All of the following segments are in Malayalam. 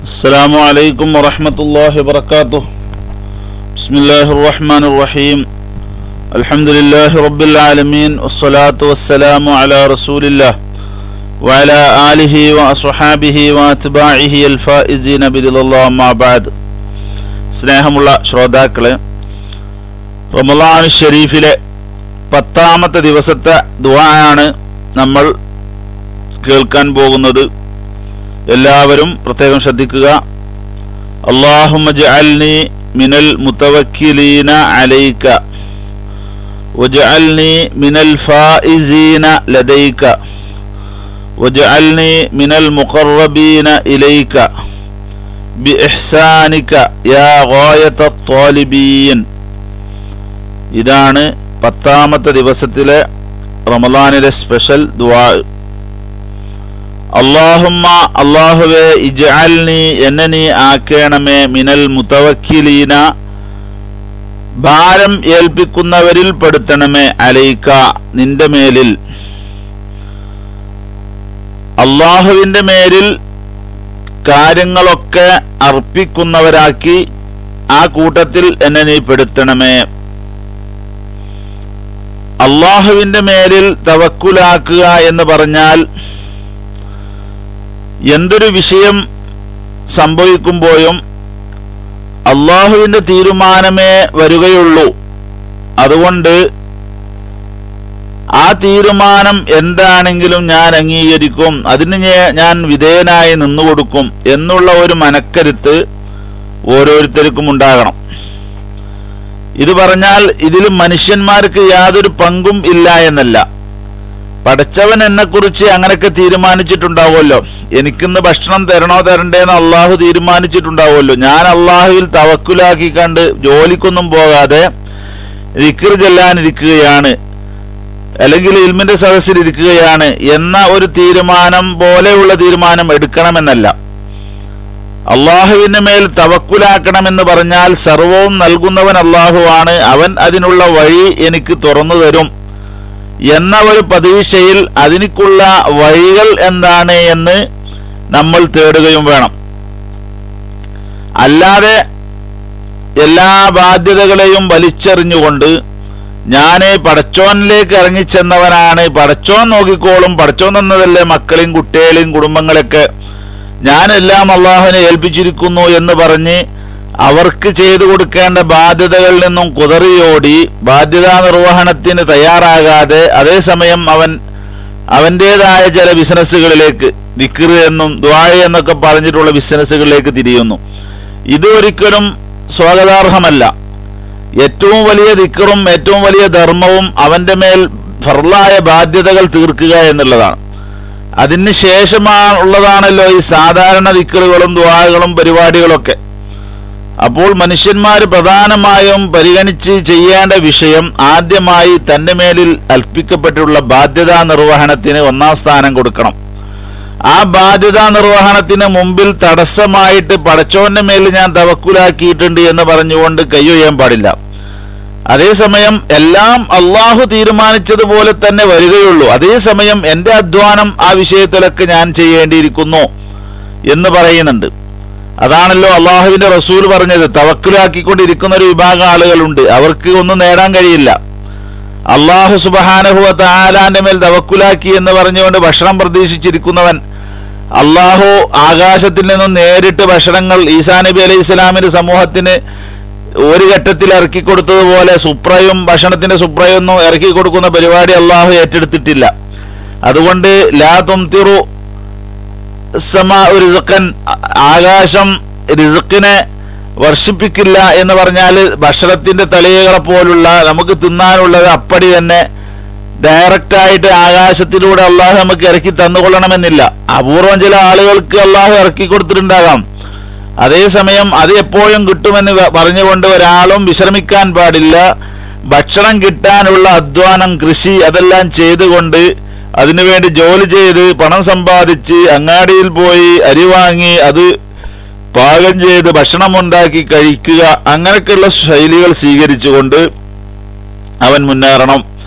السلام عليكم ورحمة الله وبركاته بسم الله الرحمن الرحيم الحمد لله رب العالمين والصلاة والسلام على رسول الله وعلى آله وأصحابه وأتباعه الفائزين برضا الله أما بعد സ്നേഹമുള്ള ശ്രോതാക്കളെ റമലാൻ ഷെരീഫിലെ പത്താമത്തെ ദിവസത്തെ ദുആയാണ് നമ്മൾ കേൾക്കാൻ പോകുന്നത് എല്ലാവരും പ്രത്യേകം ശ്രദ്ധിക്കുക അള്ളാഹുമ്മ ജഅൽനി മിനൽ മുതവക്കിലീന അലൈക وجعلني من الفائزين لديك وجعلني من المقربين إليك بإحسانك يا غاية الطالبين ഇതാണ് പത്താമത്തെ ദിവസത്തിലെ റമദാനിലെ സ്പെഷ്യൽ ദുആ അള്ളാഹുമ്മ അള്ളാഹുവെ ഇജഅൽനി എന്നെ നീ ആക്കേണമേ മിനൽ മുതവക്കിലീന ഭാരം ഏൽപ്പിക്കുന്നവരിൽ പെടുത്തണമേ അലൈക്ക നിന്റെ മേലിൽ അള്ളാഹുവിന്റെ മേലിൽ കാര്യങ്ങളൊക്കെ അർപ്പിക്കുന്നവരാക്കി ആ കൂട്ടത്തിൽ എന്നെ നീ പെടുത്തണമേ അള്ളാഹുവിന്റെ മേലിൽ തവക്കുലാക്കുക എന്ന് പറഞ്ഞാൽ എന്തൊരു വിഷയം സംഭവിക്കുമ്പോഴും അള്ളാഹുവിന്റെ തീരുമാനമേ വരികയുള്ളൂ അതുകൊണ്ട് ആ തീരുമാനം എന്താണെങ്കിലും ഞാൻ അംഗീകരിക്കും അതിന് ഞാൻ വിധേയനായി നിന്നുകൊടുക്കും എന്നുള്ള ഒരു മനക്കരുത്ത് ഓരോരുത്തർക്കും ഉണ്ടാകണം ഇത് പറഞ്ഞാൽ ഇതിൽ മനുഷ്യന്മാർക്ക് യാതൊരു പങ്കും ഇല്ല എന്നല്ല പടച്ചവൻ എന്നെ കുറിച്ച് അങ്ങനെയൊക്കെ തീരുമാനിച്ചിട്ടുണ്ടാവുമല്ലോ എനിക്കിന്ന് ഭക്ഷണം തരണോ തരണ്ടേന്ന് അള്ളാഹു തീരുമാനിച്ചിട്ടുണ്ടാവുമല്ലോ ഞാൻ അള്ളാഹുവിൽ തവക്കുലാക്കി കണ്ട് ജോലിക്കൊന്നും പോകാതെ വിക്ർ ചെല്ലാനിരിക്കുകയാണ് അല്ലെങ്കിൽ ഇൽമിന്റെ സദസ്സിൽ ഇരിക്കുകയാണ് എന്ന ഒരു തീരുമാനം പോലെയുള്ള തീരുമാനം എടുക്കണമെന്നല്ല അള്ളാഹുവിന്റെ മേൽ തവക്കുലാക്കണമെന്ന് പറഞ്ഞാൽ സർവവും നൽകുന്നവൻ അള്ളാഹുവാണ് അവൻ അതിനുള്ള വഴി എനിക്ക് തുറന്നു തരും എന്ന ഒരു പ്രതീക്ഷയിൽ അതിനിക്കുള്ള വഴികൾ എന്താണ് എന്ന് നമ്മൾ തേടുകയും വേണം അല്ലാതെ എല്ലാ ബാധ്യതകളെയും വലിച്ചെറിഞ്ഞുകൊണ്ട് ഞാന് പടച്ചോനിലേക്ക് ഇറങ്ങിച്ചെന്നവനാണ് പടച്ചോൻ നോക്കിക്കോളും പടച്ചോൻ എന്നതല്ലേ മക്കളെയും കുട്ടികളെയും കുടുംബങ്ങളൊക്കെ ഞാനെല്ലാം അള്ളാഹുവിനെ ഏൽപ്പിച്ചിരിക്കുന്നു എന്ന് പറഞ്ഞ് അവർക്ക് ചെയ്തു കൊടുക്കേണ്ട ബാധ്യതകളിൽ നിന്നും കുതറിയോടി ബാധ്യതാ നിർവഹണത്തിന് തയ്യാറാകാതെ അതേസമയം അവൻ അവന്റേതായ ചില ബിസിനസ്സുകളിലേക്ക് ദിക്ർ എന്നും ദ്വായ എന്നൊക്കെ പറഞ്ഞിട്ടുള്ള ബിസിനസ്സുകളിലേക്ക് തിരിയുന്നു ഇത് ഒരിക്കലും സ്വാഗതാർഹമല്ല ഏറ്റവും വലിയ ദിക്കറും ഏറ്റവും വലിയ ധർമ്മവും അവന്റെ മേൽ ഫർലായ ബാധ്യതകൾ തീർക്കുക എന്നുള്ളതാണ് അതിന് ശേഷമാണുള്ളതാണല്ലോ ഈ സാധാരണ ദിക്കറുകളും ദ്വാകളും പരിപാടികളൊക്കെ അപ്പോൾ മനുഷ്യന്മാർ പ്രധാനമായും പരിഗണിച്ച് ചെയ്യേണ്ട വിഷയം ആദ്യമായി തന്റെ മേലിൽ അൽപ്പിക്കപ്പെട്ടുള്ള ബാധ്യതാ നിർവഹണത്തിന് ഒന്നാം സ്ഥാനം കൊടുക്കണം ആ ബാധ്യതാ നിർവഹണത്തിന് മുമ്പിൽ തടസ്സമായിട്ട് പടച്ചോന്റെ മേൽ ഞാൻ തവക്കുലാക്കിയിട്ടുണ്ട് എന്ന് പറഞ്ഞുകൊണ്ട് കയ്യൊയ്യാൻ പാടില്ല അതേസമയം എല്ലാം അള്ളാഹു തീരുമാനിച്ചതുപോലെ തന്നെ വരികയുള്ളൂ അതേസമയം എന്റെ അധ്വാനം ആ വിഷയത്തിലൊക്കെ ഞാൻ ചെയ്യേണ്ടിയിരിക്കുന്നു എന്ന് പറയുന്നുണ്ട് അതാണല്ലോ അള്ളാഹുവിന്റെ റസൂൽ പറഞ്ഞത് തവക്കിലാക്കിക്കൊണ്ടിരിക്കുന്ന ഒരു വിഭാഗം ആളുകളുണ്ട് അവർക്ക് ഒന്നും നേടാൻ കഴിയില്ല അള്ളാഹു സുബഹാനഹുവ താലാന്റെ മേൽ തവക്കുലാക്കി എന്ന് പറഞ്ഞുകൊണ്ട് ഭക്ഷണം പ്രതീക്ഷിച്ചിരിക്കുന്നവൻ അള്ളാഹു ആകാശത്തിൽ നിന്നും നേരിട്ട് ഭക്ഷണങ്ങൾ ഈസാ നബി അലൈഹി ഇസ്ലാമിന്റെ സമൂഹത്തിന് ഒരു ഘട്ടത്തിൽ ഇറക്കി കൊടുത്തതുപോലെ സുപ്രയും ഭക്ഷണത്തിന്റെ സുപ്രയൊന്നും ഇറക്കി കൊടുക്കുന്ന പരിപാടി അള്ളാഹു ഏറ്റെടുത്തിട്ടില്ല അതുകൊണ്ട് ലാ തുംതിറു റിസുക്കൻ ആകാശം റിസുക്കിനെ വർഷിപ്പിക്കില്ല എന്ന് പറഞ്ഞാൽ ഭക്ഷണത്തിന്റെ തളികകളെ പോലുള്ള നമുക്ക് തിന്നാനുള്ളത് അപ്പടി തന്നെ ഡയറക്റ്റ് ആയിട്ട് ആകാശത്തിലൂടെ അള്ളാഹു നമുക്ക് ഇറക്കി തന്നുകൊള്ളണമെന്നില്ല അപൂർവം ചില ആളുകൾക്ക് അള്ളാഹു ഇറക്കി കൊടുത്തിട്ടുണ്ടാകാം അതേസമയം അത് എപ്പോഴും കിട്ടുമെന്ന് പറഞ്ഞുകൊണ്ട് ഒരാളും വിശ്രമിക്കാൻ പാടില്ല ഭക്ഷണം കിട്ടാനുള്ള അധ്വാനം കൃഷി അതെല്ലാം ചെയ്തുകൊണ്ട് അതിനുവേണ്ടി ജോലി ചെയ്ത് പണം സമ്പാദിച്ച് അങ്ങാടിയിൽ പോയി അരി വാങ്ങി അത് പാകം ചെയ്ത് ഭക്ഷണമുണ്ടാക്കി കഴിക്കുക അങ്ങനെയൊക്കെയുള്ള ശൈലികൾ സ്വീകരിച്ചുകൊണ്ട് അവൻ മുന്നേറണം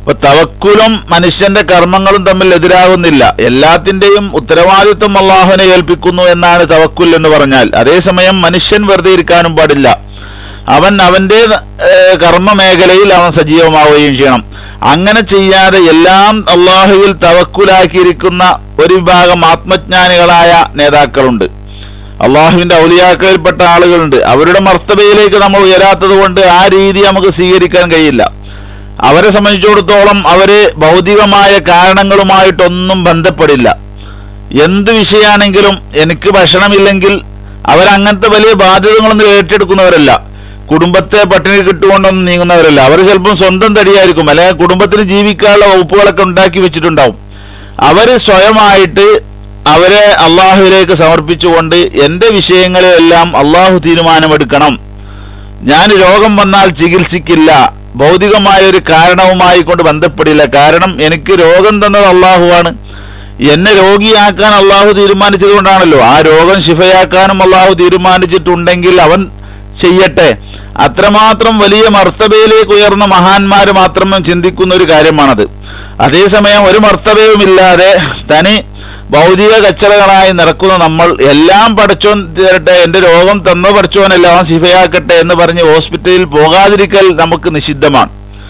അപ്പൊ തവക്കുലും മനുഷ്യന്റെ കർമ്മങ്ങളും തമ്മിൽ എതിരാകുന്നില്ല എല്ലാത്തിന്റെയും ഉത്തരവാദിത്വം അള്ളാഹുവിനെ ഏൽപ്പിക്കുന്നു എന്നാണ് തവക്കുൽ എന്ന് പറഞ്ഞാൽ അതേസമയം മനുഷ്യൻ വെറുതെ ഇരിക്കാനും പാടില്ല അവൻ അവന്റെ ഏഹ്, കർമ്മ മേഖലയിൽ അവൻ സജീവമാവുകയും ചെയ്യണം അങ്ങനെ ചെയ്യാതെ എല്ലാം അള്ളാഹുവിൽ തവക്കുലാക്കിയിരിക്കുന്ന ഒരു വിഭാഗം ആത്മജ്ഞാനികളായ നേതാക്കളുണ്ട് അള്ളാഹുവിന്റെ ഔലിയാക്കളിൽപ്പെട്ട ആളുകളുണ്ട് അവരുടെ മർത്തബയിലേക്ക് നമ്മൾ ഉയരാത്തത് കൊണ്ട് ആ രീതി നമുക്ക് സ്വീകരിക്കാൻ കഴിയില്ല അവരെ സംബന്ധിച്ചിടത്തോളം അവര് ഭൗതികമായ കാരണങ്ങളുമായിട്ടൊന്നും ബന്ധപ്പെടില്ല എന്ത് വിഷയമാണെങ്കിലും എനിക്ക് ഭക്ഷണമില്ലെങ്കിൽ അവരങ്ങനത്തെ വലിയ ബാധ്യതകളൊന്നും ഏറ്റെടുക്കുന്നവരല്ല കുടുംബത്തെ പട്ടിണി കിട്ടുകൊണ്ടൊന്നും നീങ്ങുന്നവരല്ല അവർ ചിലപ്പം സ്വന്തം തടിയായിരിക്കും അല്ലെങ്കിൽ കുടുംബത്തിന് ജീവിക്കാനുള്ള വകുപ്പുകളൊക്കെ ഉണ്ടാക്കി വെച്ചിട്ടുണ്ടാവും അവര് സ്വയമായിട്ട് അവരെ അള്ളാഹുവിലേക്ക് സമർപ്പിച്ചുകൊണ്ട് എന്റെ വിഷയങ്ങളെല്ലാം അള്ളാഹു തീരുമാനമെടുക്കണം ഞാൻ രോഗം വന്നാൽ ചികിത്സിക്കില്ല ഭൗതികമായ ഒരു കാരണവുമായി കൊണ്ട് ബന്ധപ്പെടില്ല കാരണം എനിക്ക് രോഗം തന്നത് അള്ളാഹുവാണ് എന്നെ രോഗിയാക്കാൻ അള്ളാഹു തീരുമാനിച്ചത് കൊണ്ടാണല്ലോ ആ രോഗം ശിഫയാക്കാനും അള്ളാഹു തീരുമാനിച്ചിട്ടുണ്ടെങ്കിൽ അവൻ ചെയ്യട്ടെ അത്രമാത്രം വലിയ മർത്തബയിലേക്ക് ഉയർന്ന മഹാന്മാര് മാത്രമേ ചിന്തിക്കുന്ന ഒരു കാര്യമാണത് അതേസമയം ഒരു മർത്തബയുമില്ലാതെ തനി ഭൗതിക കച്ചറകളായി നടക്കുന്ന നമ്മൾ എല്ലാം പഠിച്ചോൻ തരട്ടെ എന്റെ രോഗം തന്ന പഠിച്ചോനല്ല അവൻ ശിഫയാക്കട്ടെ എന്ന് പറഞ്ഞ് ഹോസ്പിറ്റലിൽ പോകാതിരിക്കൽ നമുക്ക് നിഷിദ്ധമാണ്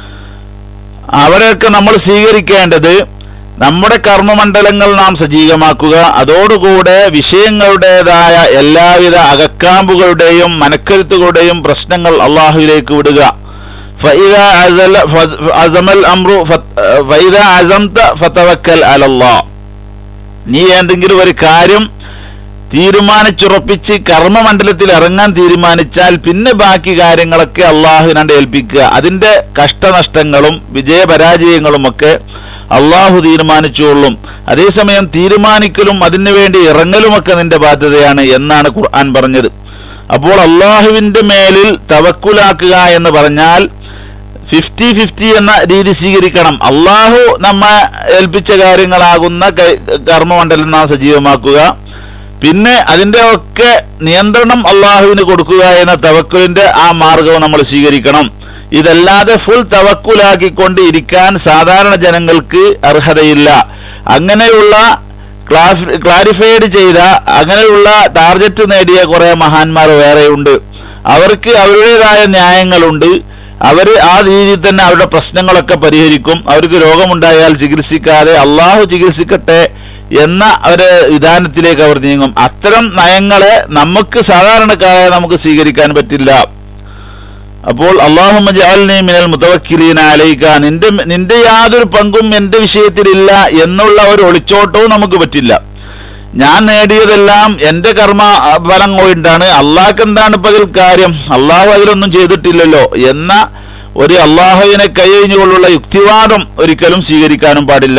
അവരെയൊക്കെ നമ്മൾ സ്വീകരിക്കേണ്ടത് നമ്മുടെ കർമ്മമണ്ഡലങ്ങൾ നാം സജീവമാക്കുക അതോടുകൂടെ വിഷയങ്ങളുടേതായ എല്ലാവിധ അകക്കാമ്പുകളുടെയും മനക്കരുത്തുകളുടെയും പ്രശ്നങ്ങൾ അള്ളാഹുവിലേക്ക് വിടുക فإذا عزل عزم الأمر فت- فإذا عزمت فتوكل على الله നീ എന്തെങ്കിലും ഒരു കാര്യം തീരുമാനിച്ചുറപ്പിച്ച് കർമ്മമണ്ഡലത്തിൽ ഇറങ്ങാൻ തീരുമാനിച്ചാൽ പിന്നെ ബാക്കി കാര്യങ്ങളൊക്കെ അള്ളാഹുവിനാണ്ട് ഏൽപ്പിക്കുക അതിന്റെ കഷ്ടനഷ്ടങ്ങളും വിജയപരാജയങ്ങളും ഒക്കെ അള്ളാഹു തീരുമാനിച്ചുകൊള്ളും അതേസമയം തീരുമാനിക്കലും അതിനു വേണ്ടി ഇറങ്ങലുമൊക്കെ നിന്റെ ബാധ്യതയാണ് എന്നാണ് ഖുർആൻ പറഞ്ഞത് അപ്പോൾ അള്ളാഹുവിന്റെ മേലിൽ തവക്കുലാക്കുക എന്ന് പറഞ്ഞാൽ ഫിഫ്റ്റി ഫിഫ്റ്റി എന്ന രീതി സ്വീകരിക്കണം അള്ളാഹു നമ്മെ ഏൽപ്പിച്ച കാര്യങ്ങളാകുന്ന ക- കർമ്മമണ്ഡലം നാം സജീവമാക്കുക പിന്നെ അതിന്റെ ഒക്കെ നിയന്ത്രണം അള്ളാഹുവിന് കൊടുക്കുക എന്ന തവക്കുലിന്റെ ആ മാർഗവും നമ്മൾ സ്വീകരിക്കണം ഇതല്ലാതെ ഫുൾ തവക്കുലാക്കിക്കൊണ്ട് ഇരിക്കാൻ സാധാരണ ജനങ്ങൾക്ക് അർഹതയില്ല അങ്ങനെയുള്ള ക്ലാഫ് ക്ലാരിഫൈഡ് ചെയ്ത അങ്ങനെയുള്ള ടാർഗറ്റ് നേടിയ കുറെ മഹാന്മാർ വേറെയുണ്ട് അവർക്ക് അവരുടേതായ ന്യായങ്ങളുണ്ട് അവർ ആ രീതിയിൽ തന്നെ അവരുടെ പ്രശ്നങ്ങളൊക്കെ പരിഹരിക്കും അവർക്ക് രോഗമുണ്ടായാൽ ചികിത്സിക്കാതെ അള്ളാഹു ചികിത്സിക്കട്ടെ എന്ന ഒരു വിധാനത്തിലേക്ക് അവർ നീങ്ങും അത്തരം നയങ്ങളെ നമുക്ക് സാധാരണക്കാരെ നമുക്ക് സ്വീകരിക്കാൻ പറ്റില്ല അപ്പോൾ അള്ളാഹു ജഅൽനി മിനൽ മുതവക്കിലീന അലൈക നിന്റെ നിന്റെ യാതൊരു പങ്കും എന്റെ വിഷയത്തിലില്ല എന്നുള്ള ഒരു ഒളിച്ചോട്ടവും നമുക്ക് പറ്റില്ല ഞാൻ നേടിയതെല്ലാം എന്റെ കർമ്മ ഫലം കൊണ്ടാണ് അള്ളാഹ്ക്ക് എന്താണ് ഇപ്പൊ അതിൽ കാര്യം അള്ളാഹു അതിലൊന്നും ചെയ്തിട്ടില്ലല്ലോ എന്ന ഒരു അള്ളാഹുവിനെ കൈയഴിഞ്ഞുകൊണ്ടുള്ള യുക്തിവാദം ഒരിക്കലും സ്വീകരിക്കാനും പാടില്ല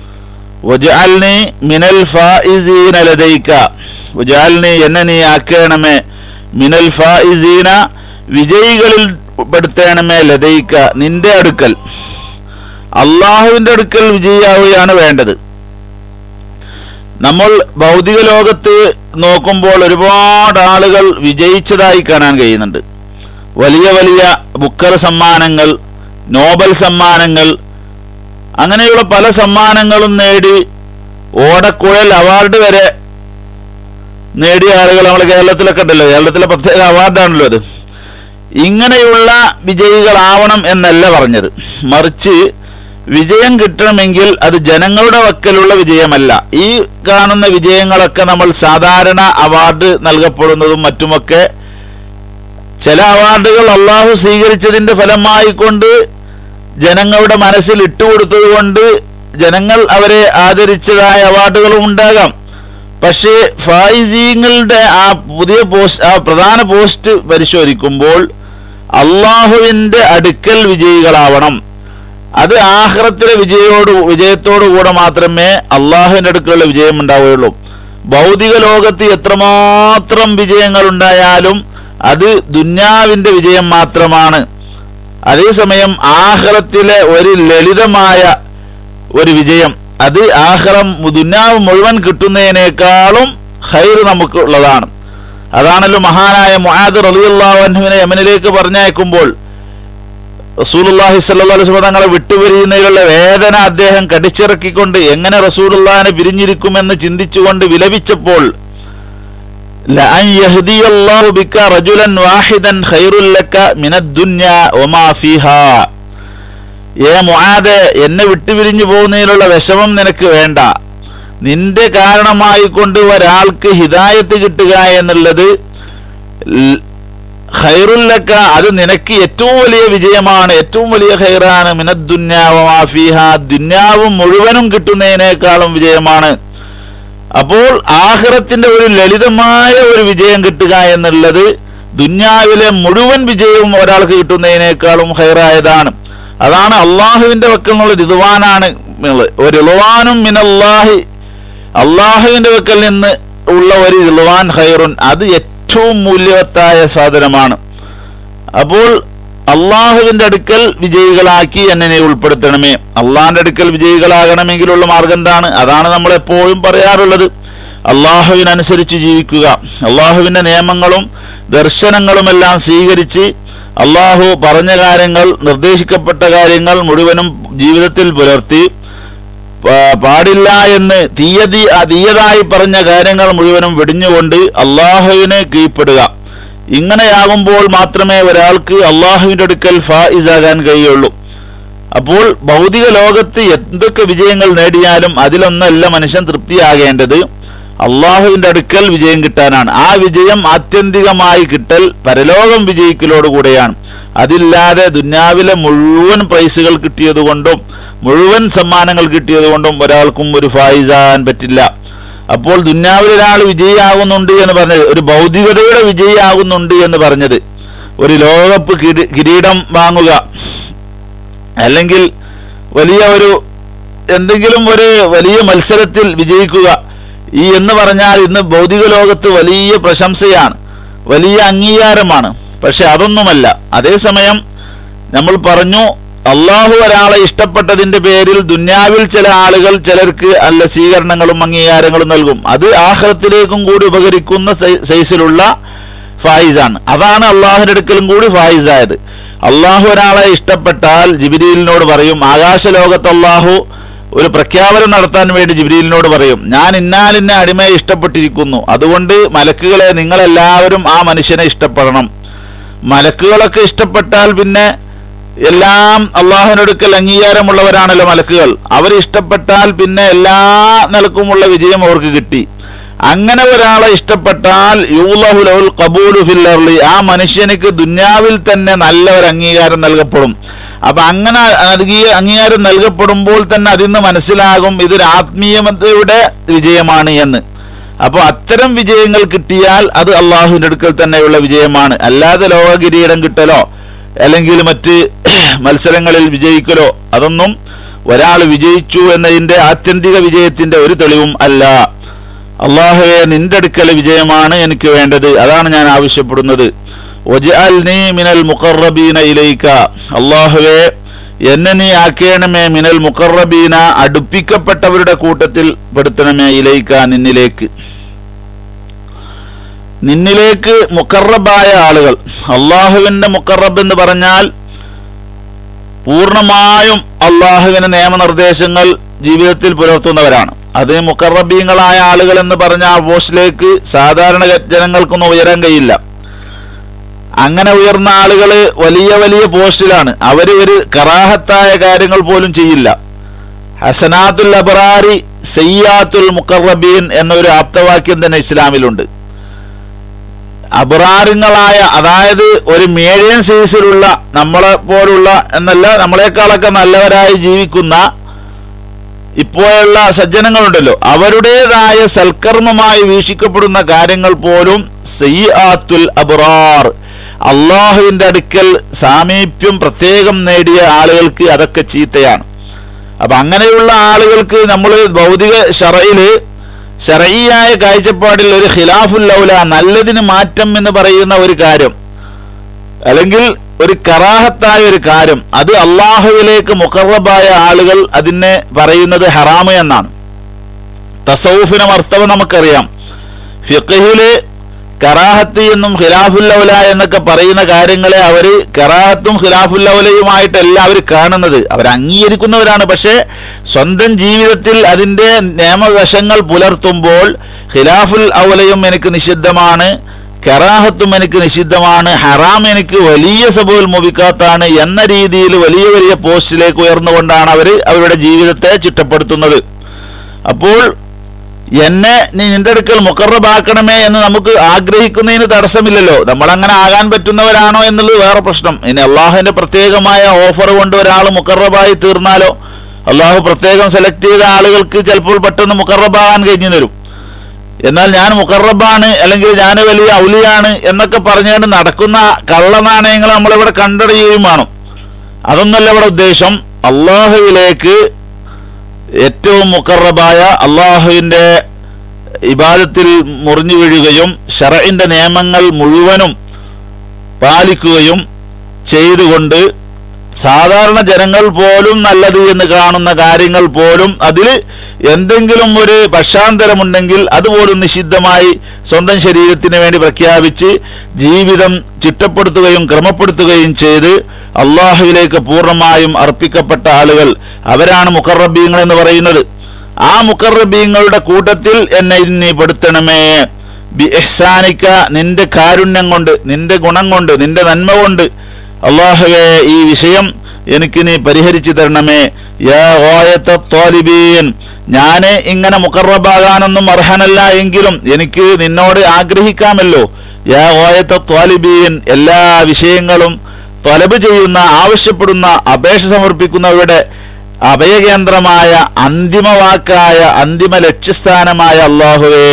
വജഅൽനി മിനൽ ഫായിസീന ലദൈക വജഅൽനി എന്നെ നീ ആക്കണമേ മിനൽ ഫായിസീന വിജയികളിൽ പെടുത്തണമേ ലദൈക നിന്റെ അടുക്കൽ അള്ളാഹുവിന്റെ അടുക്കൽ വിജയിയാവുകയാണ് വേണ്ടത് നമ്മൾ ഭൗതിക ലോകത്ത് നോക്കുമ്പോൾ ഒരുപാട് ആളുകൾ വിജയിച്ചതായി കാണാൻ കഴിയുന്നുണ്ട് വലിയ വലിയ ബുക്കർ സമ്മാനങ്ങൾ നോബൽ സമ്മാനങ്ങൾ അങ്ങനെയുള്ള പല സമ്മാനങ്ങളും നേടി ഓടക്കുഴൽ അവാർഡ് വരെ നേടിയ ആളുകൾ നമ്മൾ കേരളത്തിലൊക്കെ ഉണ്ടല്ലോ കേരളത്തിലെ പ്രത്യേക അവാർഡാണല്ലോ അത് ഇങ്ങനെയുള്ള വിജയികളാവണം എന്നല്ല പറഞ്ഞത് മറിച്ച് വിജയം കിട്ടണമെങ്കിൽ അത് ജനങ്ങളുടെ വക്കലുള്ള വിജയമല്ല ഈ കാണുന്ന വിജയങ്ങളൊക്കെ നമ്മൾ സാധാരണ അവാർഡ് നൽകപ്പെടുന്നതും മറ്റുമൊക്കെ ചില അവാർഡുകൾ അള്ളാഹു സ്വീകരിച്ചതിന്റെ ഫലമായി കൊണ്ട് ജനങ്ങളുടെ മനസ്സിൽ ഇട്ടുകൊടുത്തത് കൊണ്ട് ജനങ്ങൾ അവരെ ആദരിച്ചതായ അവാർഡുകളും ഉണ്ടാകാം പക്ഷേ ഫായിസീങ്ങളുടെ ആ പുതിയ പോസ്റ്റ് ആ പ്രധാന പോസ്റ്റ് പരിശോധിക്കുമ്പോൾ അള്ളാഹുവിന്റെ അടുക്കൽ വിജയികളാവണം അത് ആഹ്റത്തിലെ വിജയോട് വിജയത്തോടു കൂടെ മാത്രമേ അള്ളാഹുവിന്റെ അടുക്കലുള്ള വിജയം ഉണ്ടാവുകയുള്ളൂ ഭൗതിക ലോകത്ത് എത്രമാത്രം വിജയങ്ങൾ ഉണ്ടായാലും അത് ദുന്യാവിന്റെ വിജയം മാത്രമാണ് അതേസമയം ആഹ്റത്തിലെ ഒരു ലളിതമായ ഒരു വിജയം അത് ആഹ്റം ദുന്യാവ് മുഴുവൻ കിട്ടുന്നതിനേക്കാളും ഹൈർ നമുക്ക് ഉള്ളതാണ് അതാണല്ലോ മഹാനായ മുഹാദ് റലിയുള്ളാഹുവിനെ യമനിലേക്ക് പറഞ്ഞയക്കുമ്പോൾ റസൂലുള്ളാഹി സ്വല്ലല്ലാഹു അലൈഹി വസല്ലം തങ്ങളെ വിട്ടുപിരിയുന്നതിലുള്ള വേദന അദ്ദേഹം കടിച്ചിറക്കിക്കൊണ്ട് എങ്ങനെ റസൂലുള്ളാഹിനെ പിരിഞ്ഞിരിക്കുമെന്ന് ചിന്തിച്ചുകൊണ്ട് വിലപിച്ചപ്പോൾ ലഅൻ യഹ്ദിയല്ലാഹു ബിക റജുലൻ വാഹിദൻ ഖൈറുൽ ലക മിനദ്ദുന്യ വമാ ഫീഹാ ഏ മുആദെ എന്നെ വിട്ടുപിരിഞ്ഞു പോകുന്നതിലുള്ള വിഷമം നിനക്ക് വേണ്ട നിന്റെ കാരണമായി കൊണ്ട് ഒരാൾക്ക് ഹിദായത്ത് കിട്ടുക എന്നുള്ളത് ൽ- ഖൈറുല്ലക്ക അത് നിനക്ക് ഏറ്റവും വലിയ വിജയമാണ് ഏറ്റവും വലിയ ഖൈറാണ് മിനദ്ദുന്യാവമാഫിഹ ദുന്യാവും മുഴുവനും കിട്ടുന്നതിനേക്കാളും വിജയമാണ് അപ്പോൾ ആഹ്റത്തിന്റെ ഒരു ലളിതമായ ഒരു വിജയം കിട്ടുക എന്നുള്ളത് ദുന്യാവിലെ മുഴുവൻ വിജയവും ഒരാൾക്ക് കിട്ടുന്നതിനേക്കാളും ഹൈറായതാണ് അതാണ് അള്ളാഹുവിന്റെ വക്കിൽ നിന്നുള്ള രിതുവാനാണ് ഒരു ഇളുവാനും മിനല്ലാഹി അള്ളാഹുവിന്റെ വക്കൽ നിന്ന് ഉള്ള ഒരു ഇളുവാൻ ഹൈറുൻ അത് ഏറ്റവും മൂല്യവത്തായ സാധനമാണ് അപ്പോൾ അള്ളാഹുവിന്റെ അടുക്കൽ വിജയികളാക്കി എന്നെ ഉൾപ്പെടുത്തണമേ അള്ളാഹിന്റെ അടുക്കൽ വിജയികളാകണമെങ്കിലുള്ള മാർഗം എന്താണ് അതാണ് നമ്മൾ എപ്പോഴും പറയാറുള്ളത് അള്ളാഹുവിനനുസരിച്ച് ജീവിക്കുക അള്ളാഹുവിന്റെ നിയമങ്ങളും ദർശനങ്ങളുമെല്ലാം സ്വീകരിച്ച് അള്ളാഹു പറഞ്ഞ കാര്യങ്ങൾ നിർദ്ദേശിക്കപ്പെട്ട കാര്യങ്ങൾ മുഴുവനും ജീവിതത്തിൽ പുലർത്തി പാ- പാടില്ല എന്ന് തീയതി ആ തീയതായി പറഞ്ഞ കാര്യങ്ങൾ മുഴുവനും വെടിഞ്ഞുകൊണ്ട് അള്ളാഹുവിന് കീഴ്പ്പെടുക ഇങ്ങനെയാകുമ്പോൾ മാത്രമേ ഒരാൾക്ക് അള്ളാഹുവിന്റെ അടുക്കൽ ഫായിസാകാൻ കഴിയുള്ളൂ അപ്പോൾ ഭൗതിക ലോകത്ത് എന്തൊക്കെ വിജയങ്ങൾ നേടിയാലും അതിലൊന്നല്ല മനുഷ്യൻ തൃപ്തിയാകേണ്ടത് അള്ളാഹുവിന്റെ അടുക്കൽ വിജയം കിട്ടാനാണ് ആ വിജയം ആത്യന്തികമായി കിട്ടൽ പരലോകം വിജയിക്കലോടുകൂടെയാണ് അതില്ലാതെ ദുന്യാവിലെ മുഴുവൻ പ്രൈസുകൾ കിട്ടിയതുകൊണ്ടും മുഴുവൻ സമ്മാനങ്ങൾ കിട്ടിയതുകൊണ്ടും ഒരാൾക്കും ഒരു ഫായിസാകാൻ പറ്റില്ല അപ്പോൾ ദുന്യാവിൽ ഒരാൾ വിജയിയാകുന്നുണ്ട് എന്ന് പറഞ്ഞത് ഒരു ഭൗതികതയുടെ വിജയിയാകുന്നുണ്ട് എന്ന് പറഞ്ഞത് ഒരു ലോകകപ്പ് കിരീ- കിരീടം വാങ്ങുക അല്ലെങ്കിൽ വലിയ ഒരു എന്തെങ്കിലും ഒരു വലിയ മത്സരത്തിൽ വിജയിക്കുക ഈ എന്ന് പറഞ്ഞാൽ ഇന്ന് ഭൗതിക ലോകത്ത് വലിയ പ്രശംസയാണ് വലിയ അംഗീകാരമാണ് പക്ഷെ അതൊന്നുമല്ല അതേസമയം നമ്മൾ പറഞ്ഞു അള്ളാഹു ഒരാളെ ഇഷ്ടപ്പെട്ടതിന്റെ പേരിൽ ദുന്യാവിൽ ചില ആളുകൾ ചിലർക്ക് നല്ല സ്വീകരണങ്ങളും അംഗീകാരങ്ങളും നൽകും അത് ആഹ്റത്തിലേക്കും കൂടി ഉപകരിക്കുന്ന സൈ- സൈസിലുള്ള ഫായിസാണ് അതാണ് അള്ളാഹുവിന്റെ അടുക്കലും കൂടി ഫായിസായത് അള്ളാഹു ഒരാളെ ഇഷ്ടപ്പെട്ടാൽ ജിബിരിയിലിനോട് പറയും ആകാശ ലോകത്ത് അള്ളാഹു ഒരു പ്രഖ്യാപനം നടത്താൻ വേണ്ടി ജിബ്രീലിനോട് പറയും ഞാൻ ഇന്നാലിന്നെ അടിമയെ ഇഷ്ടപ്പെട്ടിരിക്കുന്നു അതുകൊണ്ട് മലക്കുകളെ നിങ്ങളെല്ലാവരും ആ മനുഷ്യനെ ഇഷ്ടപ്പെടണം മലക്കുകളൊക്കെ ഇഷ്ടപ്പെട്ടാൽ പിന്നെ എല്ലാം അള്ളാഹുവിനടുക്കൽ അംഗീകാരമുള്ളവരാണല്ലോ മലക്കുകൾ അവർ ഇഷ്ടപ്പെട്ടാൽ പിന്നെ എല്ലാ നിലക്കുമുള്ള വിജയം അവർക്ക് കിട്ടി അങ്ങനെ ഒരാളെ ഇഷ്ടപ്പെട്ടാൽ യൂലഹു ലഹുൽ ഖബൂലു ഫിൽ അർളി ആ മനുഷ്യനിക്ക് ദുന്യാവിൽ തന്നെ നല്ല ഒരു അംഗീകാരം നൽകപ്പെടും അപ്പൊ അങ്ങനെ നൽകിയ അംഗീകാരം നൽകപ്പെടുമ്പോൾ തന്നെ അതിൽ നിന്ന് മനസ്സിലാകും ഇതൊരു ആത്മീയതയുടെ വിജയമാണ് എന്ന് അപ്പോൾ അത്തരം വിജയങ്ങൾ കിട്ടിയാൽ അത് അള്ളാഹുവിന്റെ അടുക്കൽ തന്നെയുള്ള വിജയമാണ് അല്ലാതെ ലോക കിരീടം കിട്ടലോ അല്ലെങ്കിൽ മറ്റ് മത്സരങ്ങളിൽ വിജയിക്കലോ അതൊന്നും ഒരാൾ വിജയിച്ചു എന്നതിന്റെ ആത്യന്തിക വിജയത്തിന്റെ ഒരു തെളിവും അല്ല അള്ളാഹുവെ നിന്റെ അടുക്കൽ വിജയമാണ് എനിക്ക് വേണ്ടത് അതാണ് ഞാൻ ആവശ്യപ്പെടുന്നത് ഒജഅൽനി മിനൽ മുഖറബീന ഇലൈക്ക അള്ളാഹുവെ എന്നെ നീ ആക്കേണമേ മിനൽ മുഖറബീന അടുപ്പിക്കപ്പെട്ടവരുടെ കൂട്ടത്തിൽ പെടുത്തണമേ ഇലൈക്ക നിന്നിലേക്ക് നിന്നിലേക്ക് മുക്കറബായ ആളുകൾ അള്ളാഹുവിന്റെ മുക്കറബ് എന്ന് പറഞ്ഞാൽ പൂർണ്ണമായും അള്ളാഹുവിന്റെ നിയമനിർദ്ദേശങ്ങൾ ജീവിതത്തിൽ പുലർത്തുന്നവരാണ് അത് മുക്കറബീങ്ങളായ ആളുകൾ എന്ന് പറഞ്ഞ ആ പോസ്റ്റിലേക്ക് സാധാരണ ജനങ്ങൾക്കൊന്നും ഉയരാൻ കഴിയില്ല അങ്ങനെ ഉയർന്ന ആളുകൾ വലിയ വലിയ പോസ്റ്റിലാണ് അവർ ഒരു കറാഹത്തായ കാര്യങ്ങൾ പോലും ചെയ്യില്ല ഹസനാത്തുൽ അബറാരി സയ്യാത്തുൽ മുക്കറബീൻ എന്നൊരു ആപ്തവാക്യം തന്നെ ഇസ്ലാമിലുണ്ട് അബറാറിങ്ങളായ അതായത് ഒരു മീഡിയം സൈസിലുള്ള നമ്മളെ പോലുള്ള എന്നല്ല നമ്മളെക്കാളൊക്കെ നല്ലവരായി ജീവിക്കുന്ന ഇപ്പോഴുള്ള സജ്ജനങ്ങളുണ്ടല്ലോ അവരുടേതായ സൽക്കർമ്മമായി വീക്ഷിക്കപ്പെടുന്ന കാര്യങ്ങൾ പോലും സയ്യാത്തുൽ അബറാർ അള്ളാഹുവിന്റെ അടുക്കൽ സാമീപ്യം പ്രത്യേകം നേടിയ ആളുകൾക്ക് അതൊക്കെ ചീത്തയാണ് അപ്പൊ അങ്ങനെയുള്ള ആളുകൾക്ക് നമ്മൾ ഭൗതിക ഷറയില് ഷറയിയായ കാഴ്ചപ്പാടിൽ ഒരു ഖിലാഫുല്ലൗല നല്ലതിന് മാറ്റം എന്ന് പറയുന്ന ഒരു കാര്യം അല്ലെങ്കിൽ ഒരു കറാഹത്തായ ഒരു കാര്യം അത് അള്ളാഹുവിലേക്ക് മുഖറബായ ആളുകൾ അതിനെ പറയുന്നത് ഹറാമ് എന്നാണ് തസൗഫിന് അർത്ഥം നമുക്കറിയാം ഫിഖഹില് കറാഹത്ത് എന്നും ഖിലാഫുല്ലൗല എന്നൊക്കെ പറയുന്ന കാര്യങ്ങളെ അവര് കറാഹത്തും ഖിലാഫുല്ലൗലയുമായിട്ടല്ല അവർ കാണുന്നത് അവർ അംഗീകരിക്കുന്നവരാണ് പക്ഷേ സ്വന്തം ജീവിതത്തിൽ അതിന്റെ നിയമവശങ്ങൾ പുലർത്തുമ്പോൾ ഖിലാഫുൽ ഔലയും എനിക്ക് നിഷിദ്ധമാണ് കറാഹത്തും എനിക്ക് നിഷിദ്ധമാണ് ഹറാം എനിക്ക് വലിയ സബുൽ മുബിക്കാത്താണ് എന്ന രീതിയിൽ വലിയ വലിയ പോസ്റ്റിലേക്ക് ഉയർന്നുകൊണ്ടാണ് അവർ അവരുടെ ജീവിതത്തെ ചിട്ടപ്പെടുത്തുന്നത് അപ്പോൾ എന്നെ നീ നിന്റെ അടുക്കൽ മുക്കറബാക്കണമേ എന്ന് നമുക്ക് ആഗ്രഹിക്കുന്നതിന് തടസ്സമില്ലല്ലോ നമ്മൾ അങ്ങനെ ആകാൻ പറ്റുന്നവരാണോ എന്നുള്ളത് വേറെ പ്രശ്നം ഇനി അള്ളാഹുവിന്റെ പ്രത്യേകമായ ഓഫർ കൊണ്ട് ഒരാൾ മുക്കറബായി തീർന്നാലോ അള്ളാഹു പ്രത്യേകം സെലക്ട് ചെയ്ത ആളുകൾക്ക് ചിലപ്പോൾ പെട്ടെന്ന് മുക്കറബാകാൻ കഴിഞ്ഞു തരും എന്നാൽ ഞാൻ മുക്കറബാണ് അല്ലെങ്കിൽ ഞാൻ വലിയ ഔലിയാണ് എന്നൊക്കെ പറഞ്ഞുകൊണ്ട് നടക്കുന്ന കള്ളനാണയങ്ങൾ നമ്മളിവിടെ കണ്ടറിയുകയും വേണം അതൊന്നല്ല ഇവിടെ ഉദ്ദേശം അള്ളാഹുവിലേക്ക് ഏറ്റവും മുക്കറബായ അള്ളാഹുവിന്റെ ഇബാദത്തിൽ മുറിഞ്ഞു വീഴുകയും ഷറയിന്റെ നിയമങ്ങൾ മുഴുവനും പാലിക്കുകയും ചെയ്തുകൊണ്ട് സാധാരണ ജനങ്ങൾ പോലും നല്ലത് എന്ന് കാണുന്ന കാര്യങ്ങൾ പോലും അതിൽ എന്തെങ്കിലും ഒരു പക്ഷാന്തരമുണ്ടെങ്കിൽ അതുപോലും നിഷിദ്ധമായി സ്വന്തം ശരീരത്തിന് വേണ്ടി പ്രഖ്യാപിച്ച് ജീവിതം ചിട്ടപ്പെടുത്തുകയും ക്രമപ്പെടുത്തുകയും ചെയ്ത് അള്ളാഹുവിലേക്ക് പൂർണ്ണമായും അർപ്പിക്കപ്പെട്ട ആളുകൾ അവരാണ് മുഖറബീങ്ങൾ എന്ന് പറയുന്നത് ആ മുഖറബീങ്ങളുടെ കൂട്ടത്തിൽ എന്നെ നീ പെടുത്തണമേ ബി ഇഹ്സാനിക്ക നിന്റെ കാരുണ്യം കൊണ്ട് നിന്റെ ഗുണം കൊണ്ട് നിന്റെ നന്മ കൊണ്ട് അള്ളാഹുവെ ഈ വിഷയം എനിക്ക് നീ പരിഹരിച്ചു തരണമേ യാ ഗായത്ത ത്വാലിബീൻ ഞാന് ഇങ്ങനെ മുഖറബാകാനൊന്നും അർഹനല്ല എങ്കിലും എനിക്ക് നിന്നോട് ആഗ്രഹിക്കാമല്ലോ യാ ഗായത്ത ത്വാലിബീൻ എല്ലാ വിഷയങ്ങളും തൊലബ് ചെയ്യുന്ന ആവശ്യപ്പെടുന്ന അപേക്ഷ സമർപ്പിക്കുന്നവരുടെ അഭയകേന്ദ്രമായ അന്തിമ വാക്കായ അന്തിമ ലക്ഷ്യസ്ഥാനമായ അള്ളാഹുവേ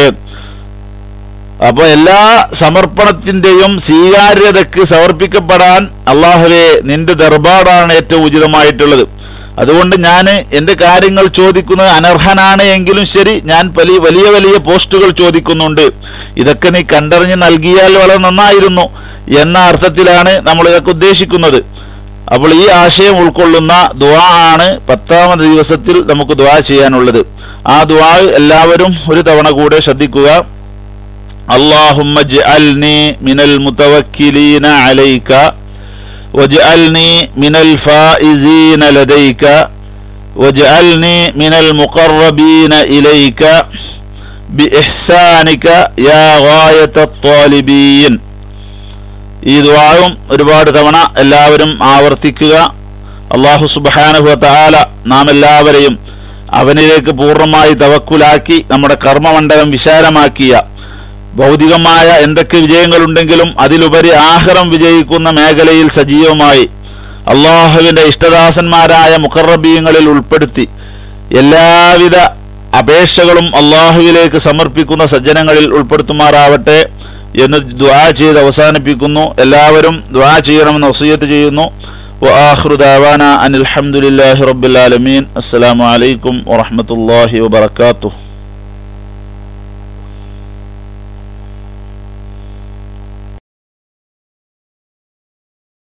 അപ്പൊ എല്ലാ സമർപ്പണത്തിന്റെയും സ്വീകാര്യതയ്ക്ക് സമർപ്പിക്കപ്പെടാൻ അള്ളാഹുവെ നിന്റെ ദർബാറാണ് ഏറ്റവും ഉചിതമായിട്ടുള്ളത് അതുകൊണ്ട് ഞാൻ എന്റെ കാര്യങ്ങൾ ചോദിക്കുന്നത് അനർഹനാണ് എങ്കിലും ശരി ഞാൻ വലിയ വലിയ വലിയ പോസ്റ്റുകൾ ചോദിക്കുന്നുണ്ട് ഇതൊക്കെ നീ കണ്ടറിഞ്ഞ് നൽകിയാൽ വളരെ നന്നായിരുന്നു എന്ന അർത്ഥത്തിലാണ് നമ്മൾ ഇതൊക്കെ ഉദ്ദേശിക്കുന്നത് അപ്പോൾ ഈ ആശയം ഉൾക്കൊള്ളുന്ന ദുആ ആണ് പത്താമത് ദിവസത്തിൽ നമുക്ക് ദുആ ചെയ്യാനുള്ളത് ആ ദുആ എല്ലാവരും ഒരു തവണ കൂടെ ശ്രദ്ധിക്കുക اللهم اجعلني من المتوكلين عليك واجعلني من الفائزين لديك واجعلني من المقربين إليك بإحسانك يا غاية الطالبين ഈ ദുആവും ഒരുപാട് തവണ എല്ലാവരും ആവർത്തിക്കുക അള്ളാഹു സുബാനുഹു താല നാം എല്ലാവരെയും അവനിലേക്ക് പൂർണ്ണമായി തവക്കുലാക്കി നമ്മുടെ കർമ്മമണ്ഡലം വിശാലമാക്കിയ ഭൗതികമായ എന്തൊക്കെ വിജയങ്ങളുണ്ടെങ്കിലും അതിലുപരി ആഹ്റം വിജയിക്കുന്ന മേഖലയിൽ സജീവമായി അള്ളാഹുവിന്റെ ഇഷ്ടദാസന്മാരായ മുഖറബീങ്ങളിൽ ഉൾപ്പെടുത്തി എല്ലാവിധ അപേക്ഷകളും അള്ളാഹുവിലേക്ക് സമർപ്പിക്കുന്ന സജ്ജനങ്ങളിൽ ഉൾപ്പെടുത്തുമാറാവട്ടെ എന്ന് ദ്വാ ചെയ്ത് അവസാനിപ്പിക്കുന്നു എല്ലാവരും ദ്വാ ചെയ്യണമെന്ന് വസീയത്ത് ചെയ്യുന്നു وآخر دعوانا أن الحمد لله رب العالمين السلام عليكم ورحمة الله وبركاته